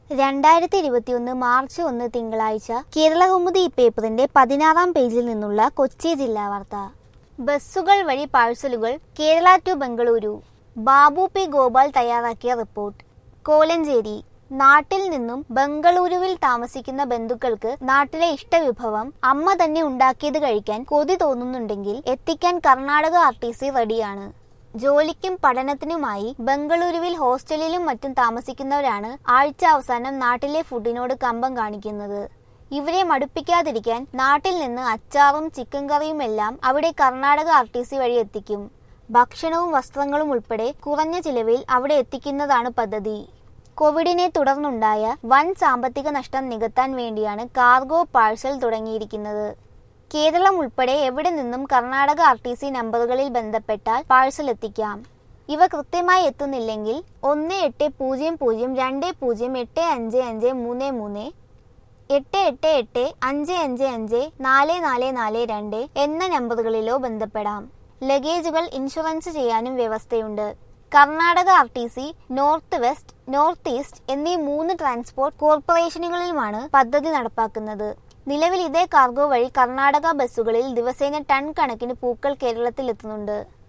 രണ്ടായിരത്തി ഇരുപത്തിയൊന്ന് മാർച്ച് ഒന്ന് തിങ്കളാഴ്ച കേരളകൗമുദി പേപ്പറിന്റെ പതിനാറാം പേജിൽ നിന്നുള്ള കൊച്ചി ജില്ലാ വാർത്ത ബസ്സുകൾ വഴി പാഴ്സലുകൾ കേരള ടു ബംഗളൂരു ബാബു പി ഗോപാൽ തയ്യാറാക്കിയ റിപ്പോർട്ട് കോലഞ്ചേരി നാട്ടിൽ നിന്നും ബംഗളൂരുവിൽ താമസിക്കുന്ന ബന്ധുക്കൾക്ക് നാട്ടിലെ ഇഷ്ടവിഭവം അമ്മ തന്നെ ഉണ്ടാക്കിയത് കഴിക്കാൻ കൊതി തോന്നുന്നുണ്ടെങ്കിൽ എത്തിക്കാൻ കർണാടക ആർ ടി സി റെഡിയാണ് ജോലിക്കും പഠനത്തിനുമായി ബംഗളൂരുവിൽ ഹോസ്റ്റലിലും മറ്റും താമസിക്കുന്നവരാണ് ആഴ്ച അവസാനം നാട്ടിലെ ഫുഡിനോട് കമ്പം കാണിക്കുന്നത് ഇവരെ മടുപ്പിക്കാതിരിക്കാൻ നാട്ടിൽ നിന്ന് അച്ചാറും ചിക്കൻ കറിയും എല്ലാം അവിടെ കർണാടക ആർ ടി സി വഴി എത്തിക്കും ഭക്ഷണവും വസ്ത്രങ്ങളും ഉൾപ്പെടെ കുറഞ്ഞ ചിലവിൽ അവിടെ എത്തിക്കുന്നതാണ് പദ്ധതി കോവിഡിനെ തുടർന്നുണ്ടായ വൻ സാമ്പത്തിക നഷ്ടം നികത്താൻ വേണ്ടിയാണ് കാർഗോ പാഴ്സൽ തുടങ്ങിയിരിക്കുന്നത് കേരളം ഉൾപ്പെടെ എവിടെ നിന്നും കർണാടക ആർ ടി സി നമ്പറുകളിൽ ബന്ധപ്പെട്ടാൽ പാഴ്സൽ എത്തിക്കാം ഇവ കൃത്യമായി എത്തുന്നില്ലെങ്കിൽ ഒന്ന് എട്ട് പൂജ്യം പൂജ്യം രണ്ട് പൂജ്യം എട്ട് അഞ്ച് അഞ്ച് മൂന്ന് മൂന്ന് എട്ട് എട്ട് എട്ട് അഞ്ച് അഞ്ച് അഞ്ച് നാല് നാല് നാല് രണ്ട് എന്ന നമ്പറുകളിലോ ബന്ധപ്പെടാം ലഗേജുകൾ ഇൻഷുറൻസ് ചെയ്യാനും വ്യവസ്ഥയുണ്ട് Karnataka R T C north west north east എന്നീ മൂന്ന് ട്രാൻസ്പോർട്ട് കോർപ്പറേഷനുകളിലുമാണ് പദ്ധതി നടപ്പാക്കുന്നത് നിലവിൽ ഇതേ കാർഗോ വഴി കർണാടക ബസ്സുകളിൽ ദിവസേന ടൺ കണക്കിന് പൂക്കൾ കേരളത്തിൽ എത്തുന്നുണ്ട്